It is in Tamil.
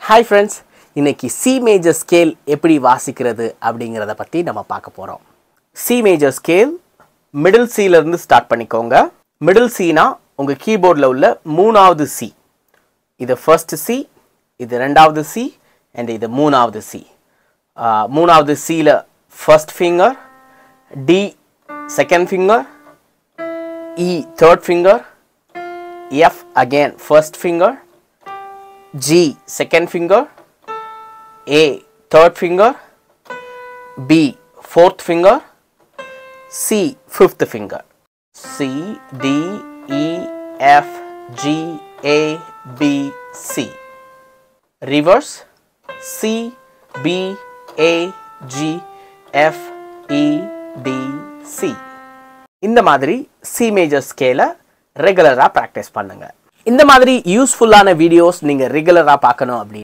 ஹாய் ஃப்ரெண்ட்ஸ் இன்னைக்கு சி மேஜர் ஸ்கேல் எப்படி வாசிக்கிறது அப்படிங்கிறத பற்றி நம்ம பார்க்க போகிறோம் சி மேஜர் ஸ்கேல் மிடில் இருந்து ஸ்டார்ட் பண்ணிக்கோங்க மிடில் சீனா உங்கள் கீபோர்டில் உள்ள மூணாவது சி இது ஃபர்ஸ்ட் சி இது ரெண்டாவது சி அண்ட் இது மூணாவது சி மூணாவது சியில் first finger D second finger E third finger F again first finger G second finger, A third finger, B fourth finger, C fifth finger. C D E F G A B C. Reverse C B A G F E D C. இந்த மாதிரி சி மேஜர் ஸ்கேலை ரெகுலராக ப்ராக்டிஸ் பண்ணுங்க இந்த மாதிரி யூஸ்ஃபுல்லான வீடியோஸ் நீங்கள் ரெகுலராக பார்க்கணும் அப்படி